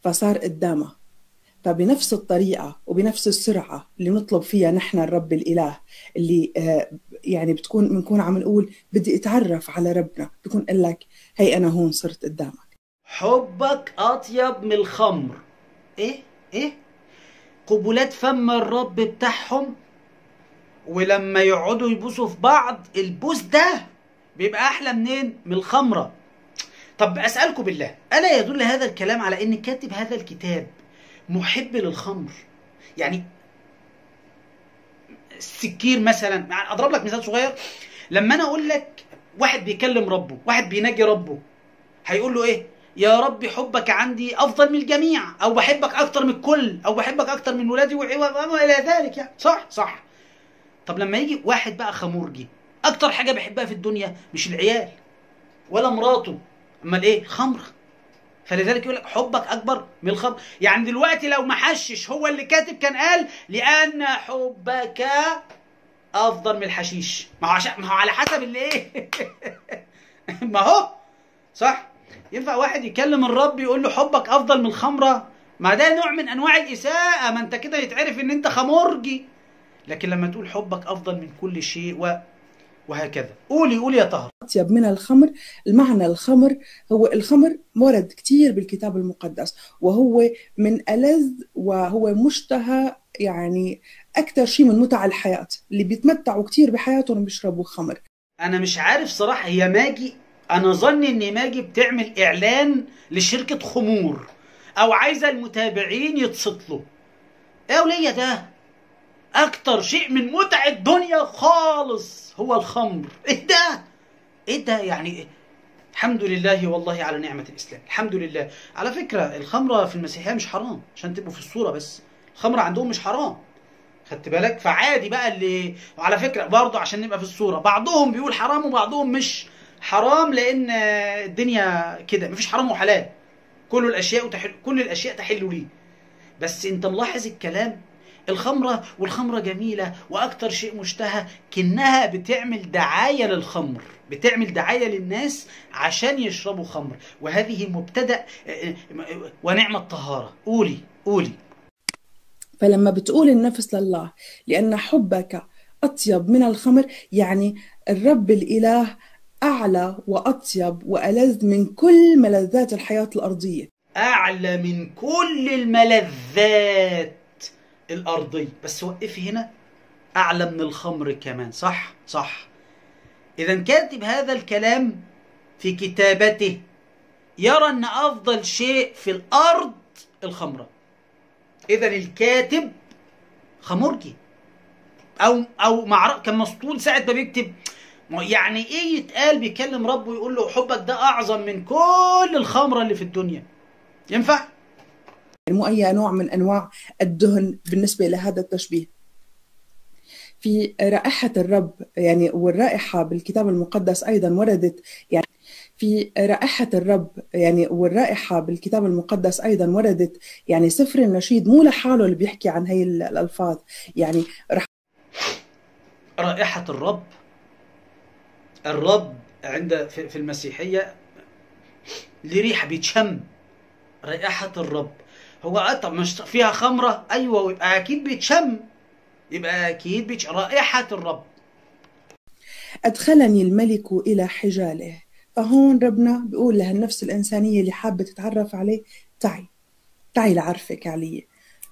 فصار قدامها فبنفس الطريقة وبنفس السرعة اللي نطلب فيها نحن الرب الإله اللي آه، يعني بتكون بنكون عم نقول بدي أتعرف على ربنا بكون قال لك هي أنا هون صرت قدامك حبك اطيب من الخمر ايه ايه قبلات فم الرب بتاعهم ولما يقعدوا يبوسوا في بعض البوس ده بيبقى احلى منين من الخمره طب اسالكم بالله الا يدل هذا الكلام على ان كاتب هذا الكتاب محب للخمر يعني السكير مثلا يعني اضرب لك مثال صغير لما انا اقول لك واحد بيكلم ربه واحد بيناجي ربه هيقول له ايه يا رب حبك عندي افضل من الجميع او بحبك اكتر من الكل او بحبك اكتر من ولادي وع- وما الى ذلك يعني صح صح طب لما يجي واحد بقى خمورجي اكتر حاجه بيحبها في الدنيا مش العيال ولا مراته امال ايه خمر فلذلك يقول لك حبك اكبر من الخمر يعني دلوقتي لو ما حشش هو اللي كاتب كان قال لان حبك افضل من الحشيش ما هو عشان ما هو على حسب اللي ايه ما هو صح ينفع واحد يكلم الرب يقول له حبك افضل من الخمره ما ده نوع من انواع الاساءه ما انت كده يتعرف ان انت خمرجي لكن لما تقول حبك افضل من كل شيء و... وهكذا قولي قولي يا طهر أطيب من الخمر المعنى الخمر هو الخمر ورد كتير بالكتاب المقدس وهو من ألذ وهو مشتهى يعني أكثر شيء من متع الحياة اللي بيتمتعوا كتير بحياتهم بيشربوا خمر انا مش عارف صراحه هي ماجي انا ظن ان ماجي بتعمل اعلان لشركه خمور او عايزه المتابعين يتصلوا ايه وليا ده اكتر شيء من متع الدنيا خالص هو الخمر ايه ده ايه ده يعني إيه؟ الحمد لله والله على نعمة الإسلام الحمد لله على فكرة الخمرة في المسيحية مش حرام عشان تبقوا في الصورة بس الخمرة عندهم مش حرام خدت بالك فعادي بقى اللي وعلى فكرة برضه عشان نبقى في الصورة بعضهم بيقول حرام وبعضهم مش حرام لأن الدنيا كده مفيش حرام وحلال كل الأشياء تحل كل الأشياء تحل لي بس أنت ملاحظ الكلام الخمرة والخمرة جميلة وأكتر شيء مشتهى كأنها بتعمل دعاية للخمر بتعمل دعاية للناس عشان يشربوا خمر وهذه مبتدأ ونعمة طهارة قولي قولي فلما بتقول النفس لله لأن حبك أطيب من الخمر يعني الرب الإله أعلى وأطيب وألذ من كل ملذات الحياة الأرضية أعلى من كل الملذات الأرضية بس وقفي هنا أعلى من الخمر كمان صح صح إذا كاتب هذا الكلام في كتابته يرى أن أفضل شيء في الأرض الخمرة إذا الكاتب خمرجي أو أو مع كان مسطول ساعة ما بيكتب يعني إيه يتقال بيكلم ربه ويقول له حبك ده أعظم من كل الخمرة اللي في الدنيا ينفع؟ مو أي نوع من أنواع الدهن بالنسبة لهذا التشبيه في رائحة الرب يعني والرائحة بالكتاب المقدس أيضا وردت يعني في رائحة الرب يعني والرائحة بالكتاب المقدس أيضا وردت يعني سفر النشيد مو لحاله اللي بيحكي عن هي الألفاظ يعني رح رائحة الرب الرب عند في المسيحية ليه ريحة بيتشم رائحة الرب هو طب مش فيها خمرة أيوة ويبقى أكيد بيتشم يبقى أكيد بيتشم رائحة الرب أدخلني الملك إلى حجاله فهون ربنا بيقول لهالنفس الإنسانية اللي حابة تتعرف عليه تعي تعي لعرفك علي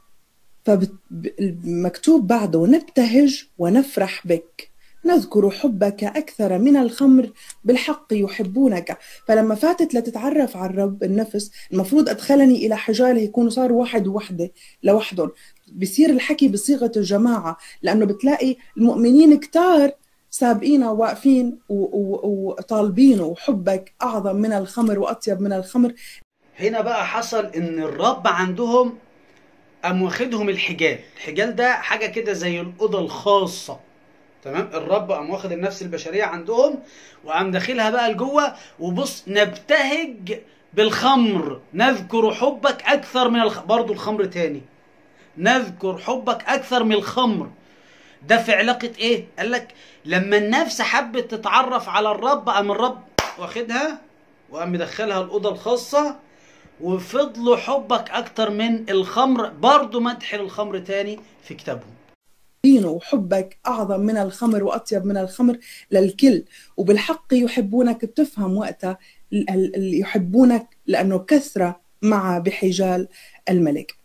فمكتوب بعده نبتهج ونفرح بك نذكر حبك أكثر من الخمر بالحق يحبونك فلما فاتت لتتعرف على الرب النفس المفروض أدخلني إلى حجاله يكونوا صاروا واحد وحدة لوحدهم بصير الحكي بصيغة الجماعة لأنه بتلاقي المؤمنين كتار سابقين واقفين وطالبينه وحبك أعظم من الخمر وأطيب من الخمر هنا بقى حصل إن الرب عندهم قام واخدهم الحجال الحجال ده حاجة كده زي الأوضة الخاصة تمام الرب قام واخد النفس البشريه عندهم وقام داخلها بقى لجوه وبص نبتهج بالخمر نذكر حبك اكثر من الخ... برضه الخمر تاني نذكر حبك اكثر من الخمر ده في علاقه ايه قال لك لما النفس حبت تتعرف على الرب قام الرب واخدها وقام مدخلها الاوضه الخاصه وفضلوا حبك اكتر من الخمر برضو مدح للخمر تاني في كتابهم دينه وحبك أعظم من الخمر وأطيب من الخمر للكل وبالحق يحبونك بتفهم وقتها ال- ال- ال- يحبونك لأنه كثرة مع بحجال الملك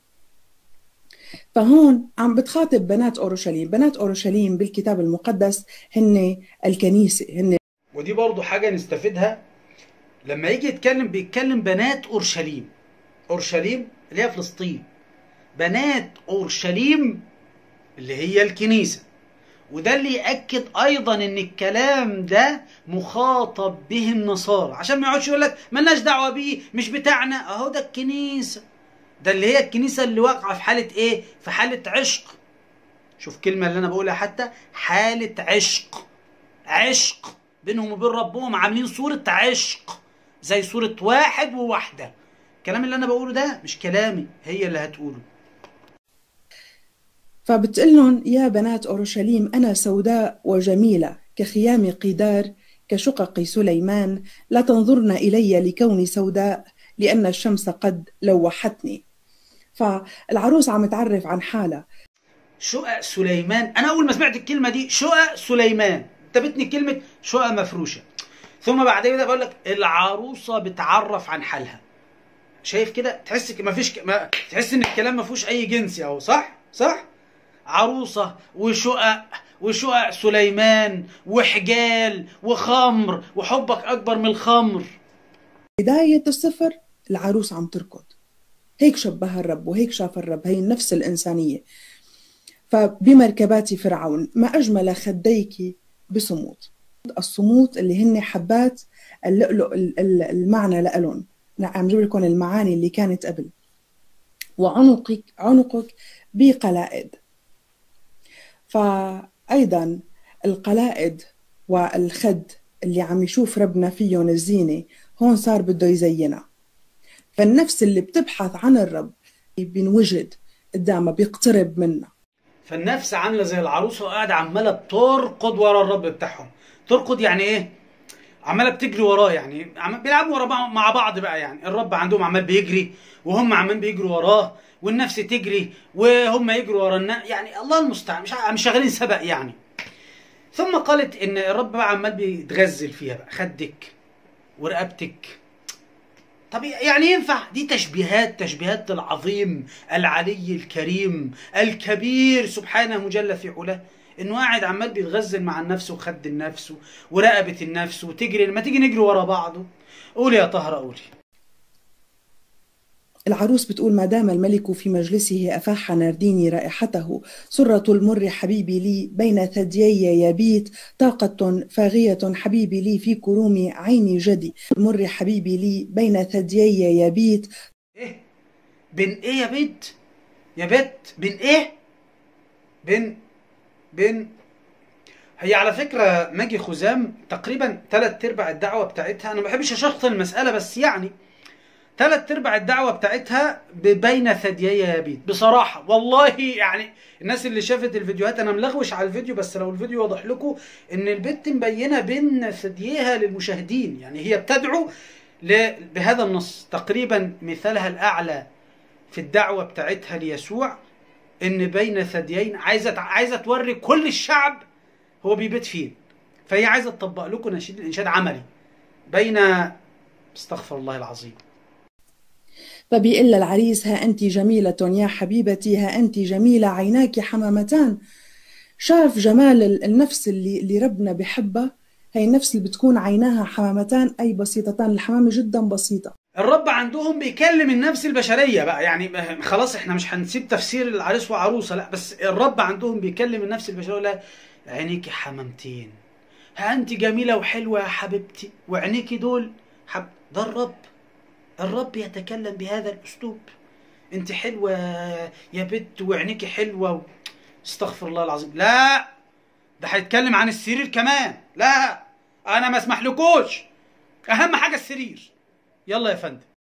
فهون عم بتخاطب بنات أورشليم بنات أورشليم بالكتاب المقدس هن الكنيسة هن ودي برضو حاجة نستفيدها لما يجي يتكلم بيتكلم بنات أورشليم أورشليم اللي هي فلسطين بنات أورشليم اللي هي الكنيسة وده اللي يأكد أيضا إن الكلام ده مخاطب به النصارى عشان ما يقعدش يقول لك ملناش دعوة بيه مش بتاعنا أهو ده الكنيسة ده اللي هي الكنيسة اللي واقعة في حالة إيه؟ في حالة عشق شوف كلمة اللي أنا بقولها حتى حالة عشق عشق بينهم وبين ربهم عاملين صورة عشق زي صورة واحد وواحدة الكلام اللي أنا بقوله ده مش كلامي هي اللي هتقوله فبتقول لهم يا بنات أورشليم أنا سوداء وجميلة كخيام قيدار كشقق سليمان لا تنظرن إلي لكوني سوداء لأن الشمس قد لوحتني فالعروس عم تعرف عن حالها شقق سليمان انا اول ما سمعت الكلمه دي شقق سليمان انتبهتني كلمه شقق مفروشه ثم بعد كده بقول لك العروسه بتعرف عن حالها شايف كده تحس ك- مفيش ك- ما تحس ان الكلام ما فيهوش اي جنسي اهو صح صح عروسه وشقق وشقق سليمان وحجال وخمر وحبك اكبر من الخمر بداية السفر العروس عم تركض هيك شبهها الرب وهيك شاف الرب هي النفس الإنسانية فبمركبات فرعون ما أجمل خديك بصمود الصمود اللي هن حبات اللؤلؤ ال- ال- المعنى لألون عم جيب لكم المعاني اللي كانت قبل وعنقك عنقك بقلائد فأيضا القلائد والخد اللي عم يشوف ربنا فيهم الزينة هون صار بده يزينها فالنفس اللي بتبحث عن الرب بينوجد قدامها بيقترب منها فالنفس عامله زي العروسه وقاعده عماله بترقد ورا الرب بتاعهم ترقد يعني ايه عماله بتجري وراه يعني عم بيلعبوا ورا بعض مع بعض بقى يعني الرب عندهم عمال بيجري وهم عمال بيجروا وراه والنفس تجري وهم يجروا ورا النا... يعني الله المستعان مش ع- مش شغالين سبق يعني ثم قالت ان الرب بقى عمال بيتغزل فيها بقى خدك ورقبتك طب يعني ينفع دي تشبيهات تشبيهات العظيم العلي الكريم الكبير سبحانه جل في علاه انه قاعد عمال بيتغزل مع النفس وخد النفس ورقبه النفس وتجري لما تيجي نجري ورا بعض قولي يا طهره قولي العروس بتقول ما دام الملك في مجلسه أفاح نارديني رائحته سرة المر حبيبي لي بين ثديي يبيت طاقة فاغية حبيبي لي في كروم عيني جدي المر حبيبي لي بين ثديي يبيت ايه بين ايه يا بنت يا بت بين ايه بين بين هي على فكرة ماجي خزام تقريبا ثلاث ارباع الدعوة بتاعتها انا ما بحبش اشخصن المسألة بس يعني ثلاث ارباع الدعوة بتاعتها بين ثديي يبيت بصراحة والله يعني الناس اللي شافت الفيديوهات انا ملغوش على الفيديو بس لو الفيديو واضح لكم ان البت مبينة بين ثدييها للمشاهدين يعني هي بتدعو ل- بهذا النص تقريبا مثالها الاعلى في الدعوة بتاعتها ليسوع ان بين ثديين عايزة عايزة توري كل الشعب هو بيبيت فين فهي عايزة تطبق لكم نشيد الانشاد عملي بين استغفر الله العظيم فبيقول العريس ها أنت جميلة يا حبيبتي ها أنت جميلة عيناك حمامتان شاف جمال ال- النفس اللي, اللي ربنا بحبها هي النفس اللي بتكون عيناها حمامتان أي بسيطتان الحمامة جدا بسيطة الرب عندهم بيكلم النفس البشرية بقى يعني خلاص احنا مش هنسيب تفسير العريس وعروسة لا بس الرب عندهم بيكلم النفس البشرية لا عينيكي حمامتين ها انت جميلة وحلوة يا حبيبتي وعينيكي دول حب ده الرب الرب يتكلم بهذا الاسلوب انت حلوة يا بت وعينيكي حلوة و... استغفر الله العظيم لا ده هيتكلم عن السرير كمان لا انا ما اسمحلكوش اهم حاجة السرير يلا يا فندم